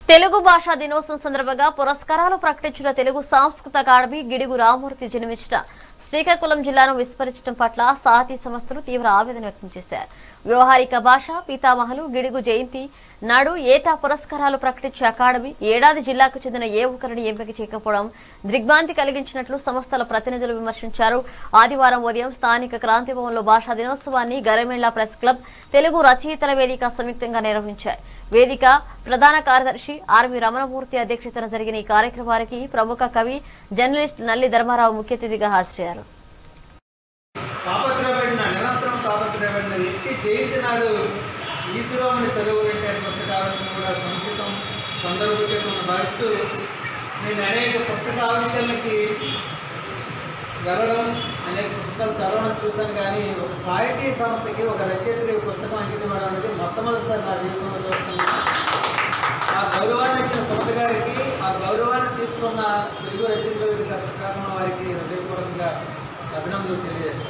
తెలుగు భాషా దినోత్సవం సందర్భంగా పురస్కారాలు ప్రకటించిన తెలుగు సాంస్కృతిక అకాడమీ గిడుగు రామూర్తి జన్మించిన శ్రీకాకుళం జిల్లాను విస్మరించడం పట్ల సాహితీ సంస్థలు తీవ్ర ఆవేదన వ్యక్తం చేశారు వ్యవహారిక భాష పితామహలు గిడుగు జయంతి నాడు ఏటా పురస్కారాలు ప్రకటించే అకాడమీ ఏడాది జిల్లాకు చెందిన ఏ ఒక్కరిని ఎంపిక చేయకపోవడం దిగ్భ్రాంతి కలిగించినట్లు సంస్థల ప్రతినిధులు విమర్శించారు ఆదివారం ఉదయం స్థానిక క్రాంతి భవన్లో భాషా దినోత్సవాన్ని గరమెళ్ల ప్రెస్ క్లబ్ తెలుగు రచయితల వేదిక సంయుక్తంగా నిర్వహించాయి వేదిక ప్రధాన కార్యదర్శి ఆర్వి రమణమూర్తి అధ్యక్షతన జరిగిన ఈ కార్యక్రమానికి ప్రముఖ కవి జర్నలిస్ట్ నల్లి ధర్మారావు ముఖ్య అతిథిగా హాజరయ్యారు తాపత్రయపడిన నిరంతరం తాపత్రయపడిన వ్యక్తి జయంతి నాడు ఈశ్వరాముని చదువులంటే పుస్తకాలను కూడా సముచితం సందర్భోచితం భావిస్తూ నేను అనేక పుస్తక ఆవిష్కరణలకి వెళ్ళడం అనేక పుస్తకాలు చదవడం చూశాను కానీ ఒక సాహితీ సంస్థకి ఒక రచయితకి పుస్తకం అంకితం ఇవ్వడం అనేది మొట్టమొదటిసారి నా జీవితంలో చూస్తున్నాను ఆ గౌరవాన్ని ఇచ్చిన సంస్థ గారికి ఆ గౌరవాన్ని తీసుకున్న తెలుగు రచయిత వేదిక శ్రీకాకుళం వారికి హృదయపూర్వకంగా అభినందనలు తెలియజేస్తాను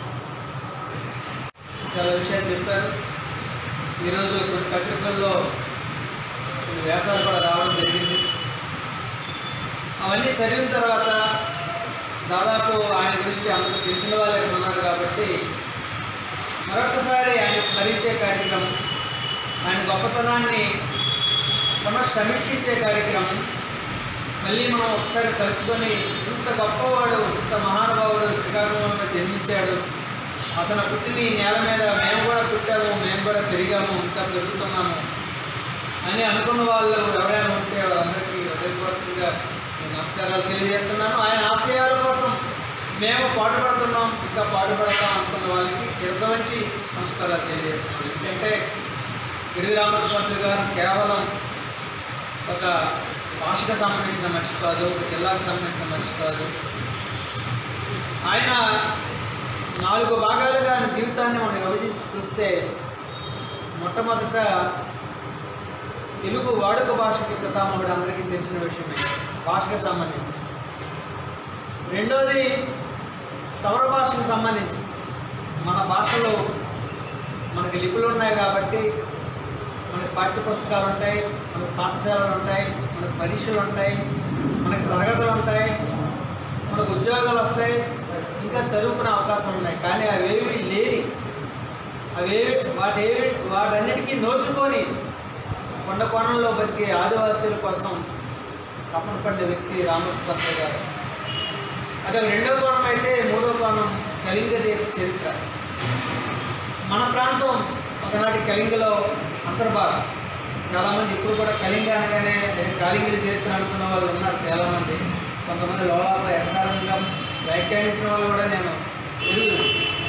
చాలా విషయాలు చెప్పారు ఈరోజు కొన్ని పత్రికల్లో కొన్ని వ్యాసాలు కూడా రావడం జరిగింది అవన్నీ చదివిన తర్వాత దాదాపు ఆయన గురించి అందరూ తెలిసిన వాళ్ళు ఇక్కడ ఉన్నారు కాబట్టి మరొకసారి ఆయన స్మరించే కార్యక్రమం ఆయన గొప్పతనాన్ని పునఃసమీక్షించే కార్యక్రమం మళ్ళీ మనం ఒకసారి తలుచుకొని ఇంత గొప్పవాడు ఇంత మహానుభావుడు శ్రీకాకుళంలో జన్మించాడు అతను పుట్టిన ఈ నేల మీద మేము కూడా పుట్టాము మేము కూడా పెరిగాము ఇంకా పెరుగుతున్నాము అని అనుకున్న వాళ్ళు ఎవరైనా ఉంటే వాళ్ళందరికీ హృదయపూర్వకంగా నేను నమస్కారాలు తెలియజేస్తున్నాను ఆయన ఆశయాల కోసం మేము పాటుపడుతున్నాం ఇంకా పాటుపడతాం అనుకున్న వాళ్ళకి శిరస వంచి నమస్కారాలు తెలియజేస్తున్నాం ఎందుకంటే గిరి రామకృష్ణ గారు కేవలం ఒక భాషకు సంబంధించిన మనిషి కాదు ఒక జిల్లాకు సంబంధించిన మనిషి కాదు ఆయన నాలుగు భాగాలుగా ఆయన జీవితాన్ని మనం విభజించి చూస్తే మొట్టమొదట తెలుగు వాడుక భాషకి పితామహుడు అందరికీ తెలిసిన విషయమే భాషకు సంబంధించి రెండోది సౌర భాషకు సంబంధించి మన భాషలో మనకి లిపులు ఉన్నాయి కాబట్టి మనకి పాఠ్య పుస్తకాలు ఉంటాయి మనకి పాఠశాలలు ఉంటాయి మనకి పరీక్షలు ఉంటాయి మనకి తరగతులు ఉంటాయి మనకు ఉద్యోగాలు వస్తాయి ఇంకా చదువుకునే అవకాశం ఉన్నాయి కానీ అవేవి లేని అవేవి వాటి వాటన్నిటికీ నోచుకొని కొండ కోణంలో బతికే ఆదివాసీల కోసం తపన పడిన వ్యక్తి రామకృష్ణ గారు అదే రెండో కోణం అయితే మూడో కోణం కళింగ దేశ చరిత్ర మన ప్రాంతం ఒకనాటి కళింగలో అంతర్భాగం చాలామంది ఇప్పుడు కూడా కళింగ అనగానే కాళింగల చరిత్ర అనుకున్న వాళ్ళు ఉన్నారు చాలామంది కొంతమంది లోలాప ఎకారంగా వ్యాఖ్యానించిన వాళ్ళు కూడా నేను ఎరుగు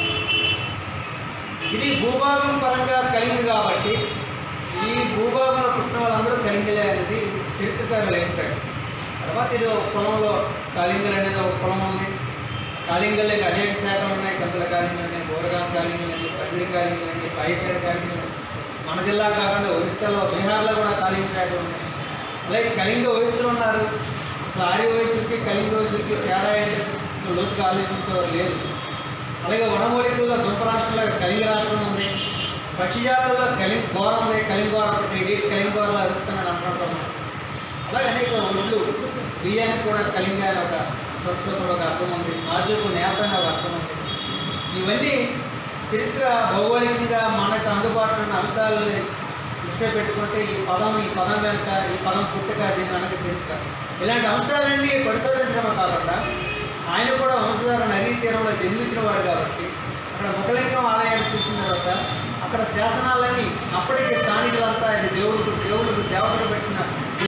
ఇది భూభాగం పరంగా కలిగింది కాబట్టి ఈ భూభాగంలో పుట్టిన వాళ్ళందరూ కలింగలే అనేది చరిత్రకారులు చెప్పాడు తర్వాత ఇది ఒక కులంలో కాళింగలు అనేది ఒక కులం ఉంది కాళింగలకి అనేక శాఖలు ఉన్నాయి కంతల కాళింగలు ఉన్నాయి గోరగాం కాళింగలు అని పందిరి కాళింగలు అని పాయికారి కాళింగలు మన జిల్లా కాకుండా ఒరిస్సాలో బీహార్లో కూడా కాళింగ శాఖలు ఉన్నాయి అలాగే కళింగ వయసులు ఉన్నారు అసలు ఆర్య వయసుకి కళింగ వయసుకి తేడా ఏంటంటే లోతుగా ఆలోచించేవారు లేదు అలాగే వనమూలికల్లో దుంప రాష్ట్రంలో కళింగ రాష్ట్రం ఉంది పక్షి జాతుల్లో కలింగ ఘోరం ఉంది కలింగ ఘోరం ఒకటి కలింగ ఘోరంలో అరుస్తున్నాడు అనుకుంటున్నాం అలాగే అనేక ఒడ్లు బియ్యానికి కూడా కలింగ అని ఒక సంస్కృతంలో ఒక అర్థం ఉంది రాజుకు నేత అని ఒక అర్థం ఉంది ఇవన్నీ చరిత్ర భౌగోళికంగా మనకు అందుబాటులో ఉన్న అంశాలని దృష్టిలో పెట్టుకుంటే ఈ పదం ఈ పదం వెనుక ఈ పదం పుట్టుక దీని వెనక చరిత్ర ఇలాంటి అంశాలన్నీ పరిశోధించడమే కాకుండా ఆయన కూడా వంశధార నదీ తీరంలో జన్మించిన వాడు కాబట్టి అక్కడ ముఖలింగం ఆలయాన్ని చూసిన తర్వాత అక్కడ శాసనాలన్నీ అప్పటికే స్థానికులంతా ఇది దేవుడు దేవుడు దేవతలు పెట్టిన